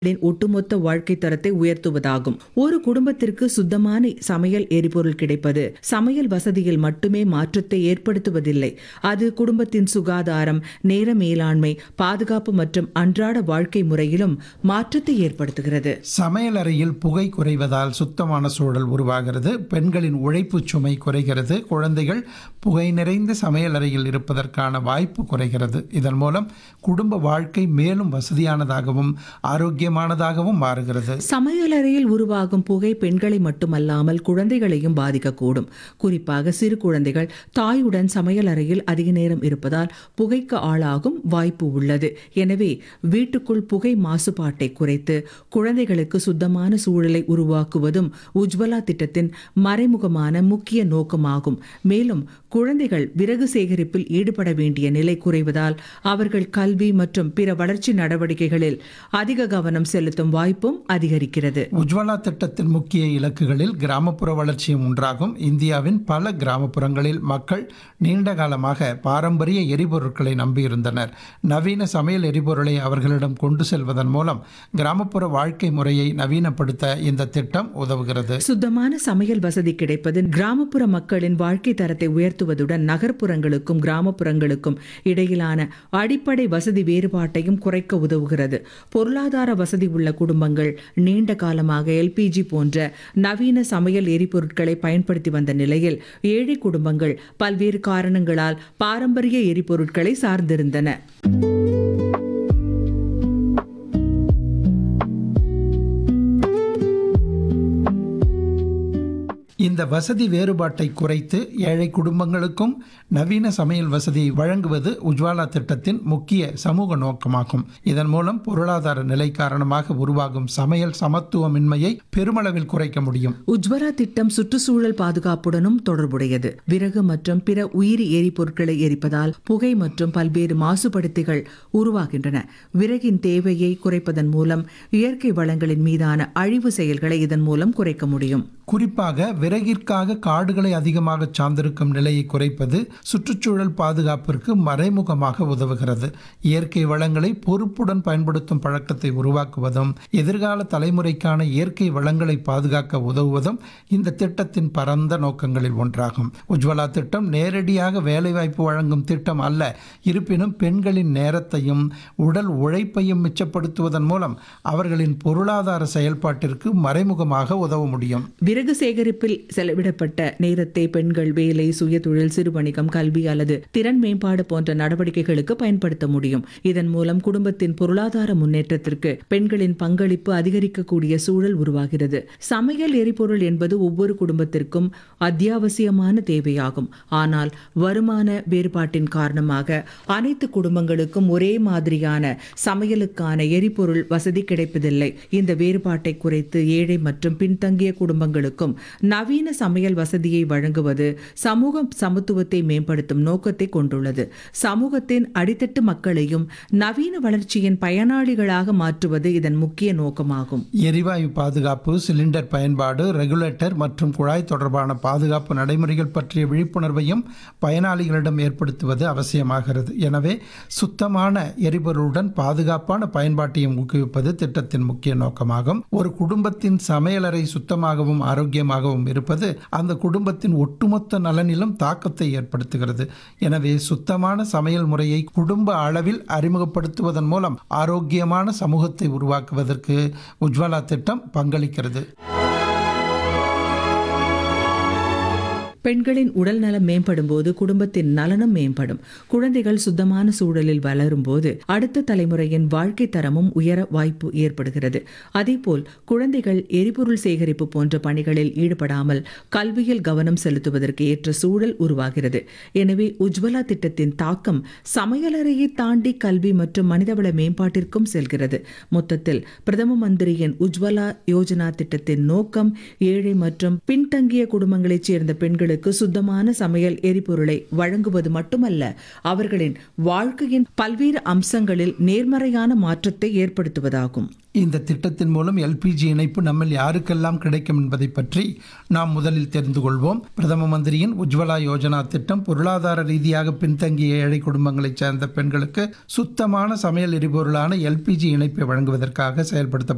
ளின் ஒட்டுமொத்த வாழ்க்கை தரத்தை உயர்த்துவதாகும் ஒரு குடும்பத்திற்கு சுத்தமான சமையல் எரிபொருள் கிடைப்பது சமையல் வசதியில் மட்டுமே மாற்றத்தை ஏற்படுத்துவதில்லை அது குடும்பத்தின் சுகாதாரம் நேர மேலாண்மை பாதுகாப்பு மற்றும் அன்றாட வாழ்க்கை முறையிலும் மாற்றத்தை ஏற்படுத்துகிறது சமையலறையில் புகை குறைவதால் சுத்தமான சூழல் உருவாகிறது பெண்களின் உழைப்பு சுமை குறைகிறது குழந்தைகள் புகை நிறைந்த சமையலறையில் இருப்பதற்கான வாய்ப்பு குறைகிறது இதன் மூலம் குடும்ப வாழ்க்கை மேலும் வசதியானதாகவும் ஆரோக்கியமானதாகவும் மாறுகிறது சமையலறையில் உருவாகும் புகை பெண்களை மட்டுமல்லாமல் குழந்தைகளையும் பாதிக்கக்கூடும் குறிப்பாக சிறு குழந்தைகள் தாயுடன் சமையலறையில் அதிக நேரம் இருப்பதால் புகைக்கு ஆளாகும் வாய்ப்பு உள்ளது எனவே வீட்டுக்குள் புகை மாசுபாட்டை குறைத்து குழந்தைகளுக்கு சுத்தமான சூழலை உருவாக்குவதும் உஜ்வலா திட்டத்தின் மறைமுகமான முக்கிய நோக்கமாகும் மேலும் குழந்தைகள் விறகு சேகரிப்பில் ஈடுபட வேண்டிய நிலை குறைவதால் அவர்கள் கல்வி மற்றும் பிற வளர்ச்சி நடவடிக்கைகளில் அதிக கவனம் செலுத்தும் வாய்ப்பும் அதிகரிக்கிறது உஜ்வலா திட்டத்தின் முக்கிய இலக்குகளில் கிராமப்புற வளர்ச்சியும் ஒன்றாகும் இந்தியாவின் பல கிராமப்புறங்களில் மக்கள் நீண்ட காலமாக பாரம்பரிய எரிபொருட்களை நம்பியிருந்தனர் நவீன சமையல் எரிபொருளை அவர்களிடம் கொண்டு செல்வதன் மூலம் கிராமப்புற வாழ்க்கை முறையை நவீனப்படுத்த இந்த திட்டம் உதவுகிறது சுத்தமான சமையல் வசதி கிடைப்பது கிராமப்புற மக்களின் வாழ்க்கை தரத்தை உயர்த்துவதுடன் நகர்ப்புறங்களுக்கும் கிராமப்புறங்களுக்கும் இடையிலான அடிப்படை வசதி வேறுபாட்டையும் குறைக்க உதவுகிறது பொருளாதார வசதி உள்ள குடும்பங்கள் நீண்ட காலமாக எல்பிஜி போன்ற நவீன சமையல் எரிபொருட்களை பயன்படுத்தி வந்த நிலையில் ஏழை குடும்பங்கள் பல்வேறு காரணங்களால் பாரம்பரிய எரிபொருட்களை சார்ந்திருந்தன இந்த வசதி வேறுபாட்டை குறைத்து ஏழை குடும்பங்களுக்கும் நவீன சமையல் வசதியை வழங்குவது உஜ்வாலா திட்டத்தின் முக்கிய சமூக நோக்கமாகும் இதன் மூலம் பொருளாதார நிலை காரணமாக உருவாகும் சமையல் சமத்துவமின்மையை பெருமளவில் குறைக்க முடியும் உஜ்வலா திட்டம் சுற்றுச்சூழல் பாதுகாப்புடனும் தொடர்புடையது விறகு மற்றும் பிற உயிரி எரிபொருட்களை எரிப்பதால் புகை மற்றும் பல்வேறு மாசுபடுத்திகள் உருவாகின்றன விறகின் தேவையை குறைப்பதன் மூலம் இயற்கை வளங்களின் மீதான அழிவு செயல்களை இதன் மூலம் குறைக்க முடியும் குறிப்பாக விறகிற்காக காடுகளை அதிகமாக சார்ந்திருக்கும் நிலையை குறைப்பது சுற்றுச்சூழல் பாதுகாப்பிற்கு மறைமுகமாக உதவுகிறது இயற்கை வளங்களை பொறுப்புடன் பயன்படுத்தும் பழக்கத்தை உருவாக்குவதும் எதிர்கால தலைமுறைக்கான இயற்கை வளங்களை பாதுகாக்க உதவுவதும் இந்த திட்டத்தின் பரந்த நோக்கங்களில் ஒன்றாகும் உஜ்வலா திட்டம் நேரடியாக வேலைவாய்ப்பு வழங்கும் திட்டம் அல்ல இருப்பினும் பெண்களின் நேரத்தையும் உடல் உழைப்பையும் மிச்சப்படுத்துவதன் மூலம் அவர்களின் பொருளாதார செயல்பாட்டிற்கு மறைமுகமாக உதவ முடியும் விறகு சேகரிப்பில் செலவிடப்பட்ட நேரத்தை பெண்கள் வேலை சுயதொழில் சிறுவணிகம் கல்வி அல்லது திறன் மேம்பாடு போன்ற நடவடிக்கைகளுக்கு பயன்படுத்த முடியும் இதன் மூலம் குடும்பத்தின் பொருளாதார முன்னேற்றத்திற்கு பெண்களின் பங்களிப்பு அதிகரிக்கக்கூடிய சூழல் உருவாகிறது சமையல் எரிபொருள் என்பது ஒவ்வொரு குடும்பத்திற்கும் அத்தியாவசியமான தேவையாகும் ஆனால் வருமான வேறுபாட்டின் காரணமாக அனைத்து குடும்பங்களுக்கும் ஒரே மாதிரியான சமையலுக்கான எரிபொருள் வசதி கிடைப்பதில்லை இந்த வேறுபாட்டை குறைத்து ஏழை மற்றும் பின்தங்கிய குடும்பங்களுக்கும் நவீன சமையல் வசதியை வழங்குவது சமூக சமத்துவத்தை மேம்படுத்தும் நோக்கத்தை கொண்டுள்ளது சமூகத்தின் அடித்தட்டு மக்களையும் நவீன வளர்ச்சியின் பயனாளிகளாக மாற்றுவது இதன் முக்கிய நோக்கமாகும் எரிவாயு பாதுகாப்பு சிலிண்டர் பயன்பாடு ரெகுலேட்டர் மற்றும் குழாய் தொடர்பான பாதுகாப்பு நடைமுறைகள் பற்றிய விழிப்புணர்வையும் பயனாளிகளிடம் ஏற்படுத்துவது அவசியமாகிறது எனவே சுத்தமான எரிபொருளுடன் பாதுகாப்பான பயன்பாட்டையும் ஊக்குவிப்பது திட்டத்தின் முக்கிய நோக்கமாகும் ஒரு குடும்பத்தின் சமையலறை சுத்தமாகவும் ஆரோக்கியமாகவும் இருப்பது அந்த குடும்பத்தின் ஒட்டுமொத்த நலனிலும் தாக்கத்தை ஏற்படுத்துகிறது எனவே சுத்தமான சமையல் முறையை குடும்ப அளவில் அறிமுகப்படுத்துவதன் மூலம் ஆரோக்கியமான சமூகத்தை உருவாக்குவதற்கு உஜ்வாலா திட்டம் பங்களிக்கிறது பெண்களின் உடல் நலம் மேம்படும் போது குடும்பத்தின் நலனும் மேம்படும் குழந்தைகள் சுத்தமான சூழலில் வளரும் போது அடுத்த தலைமுறையின் வாழ்க்கை தரமும் உயர வாய்ப்பு ஏற்படுகிறது அதேபோல் குழந்தைகள் எரிபொருள் சேகரிப்பு போன்ற பணிகளில் ஈடுபடாமல் கல்வியில் கவனம் செலுத்துவதற்கு ஏற்ற சூழல் உருவாகிறது எனவே உஜ்வலா திட்டத்தின் தாக்கம் சமையலறையை தாண்டி கல்வி மற்றும் மனிதவள மேம்பாட்டிற்கும் செல்கிறது மொத்தத்தில் பிரதம மந்திரியின் உஜ்வலா யோஜனா திட்டத்தின் நோக்கம் ஏழை மற்றும் பின்தங்கிய குடும்பங்களைச் சேர்ந்த பெண்கள் பெண்களுக்கு சுத்தமான சமையல் எரிபொருளை வழங்குவது மட்டுமல்ல அவர்களின் வாழ்க்கையின் பல்வேறு அம்சங்களில் நேர்மறையான மாற்றத்தை ஏற்படுத்துவதாகும் இந்த திட்டத்தின் மூலம் எல்பிஜி இணைப்பு நம்மில் யாருக்கெல்லாம் கிடைக்கும் என்பதை பற்றி நாம் முதலில் தெரிந்து கொள்வோம் பிரதம மந்திரியின் உஜ்வலா யோஜனா திட்டம் பொருளாதார ரீதியாக பின்தங்கிய ஏழை குடும்பங்களைச் சேர்ந்த பெண்களுக்கு சுத்தமான சமையல் எரிபொருளான எல்பிஜி இணைப்பை வழங்குவதற்காக செயல்படுத்த